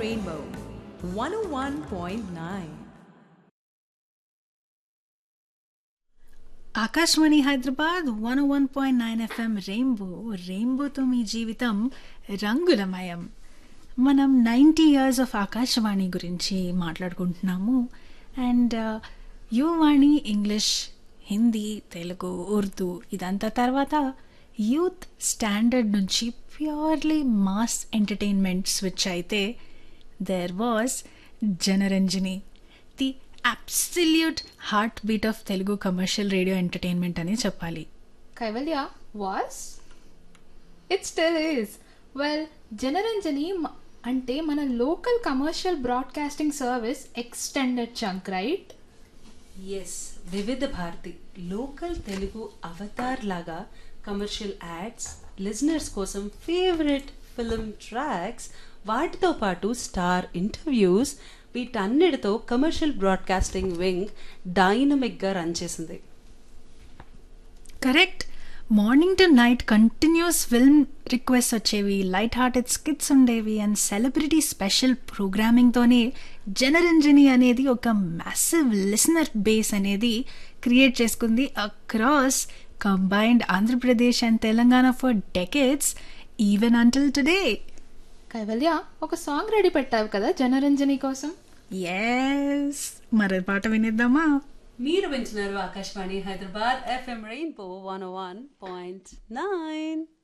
Rainbow 101.9. Akashvani Hyderabad one one point nine F M rainbow రెయిన్బోతో మీ జీవితం రంగులమయం మనం నైంటీ ఇయర్స్ ఆఫ్ ఆకాశవాణి గురించి మాట్లాడుకుంటున్నాము అండ్ యువవాణి ఇంగ్లీష్ హిందీ తెలుగు ఉర్దూ ఇదంతా తర్వాత యూత్ స్టాండర్డ్ నుంచి ప్యూర్లీ మాస్ ఎంటర్టైన్మెంట్ స్విచ్ అయితే there was Janaranjani the absolute heartbeat of Telugu commercial radio entertainment అని చెప్పాలి Kaivalya was? It still is. Well, Janaranjani మ- అంటే మన local commercial broadcasting service extended chunk right yes Vividh Bharati local Telugu avatar లాగా commercial ads listeners కోసం favourite film tracks వాటితో పాటు star interviews వీటన్నిటితో కమర్షియల్ బ్రాడ్కాస్టింగ్ వింగ్ డైనమిక్గా రన్ చేసింది correct morning to night continuous film request వచ్చేవి లైట్ హార్టెడ్ స్కిట్స్ ఉండేవి and celebrity special ప్రోగ్రామింగ్తోనే జనరంజని అనేది ఒక మ్యాసివ్ లిసనర్ బేస్ అనేది క్రియేట్ చేసుకుంది across combined Andhra Pradesh and Telangana for decades even until today Kaivalya ఒక సాంగ్ రెడీ పెట్టావు కదా జనరంజని కోసం ఎస్ మరి పాట వినిద్దామా మీరు వింటున్నారు Akashvani Hyderabad F M rainbow one one point nine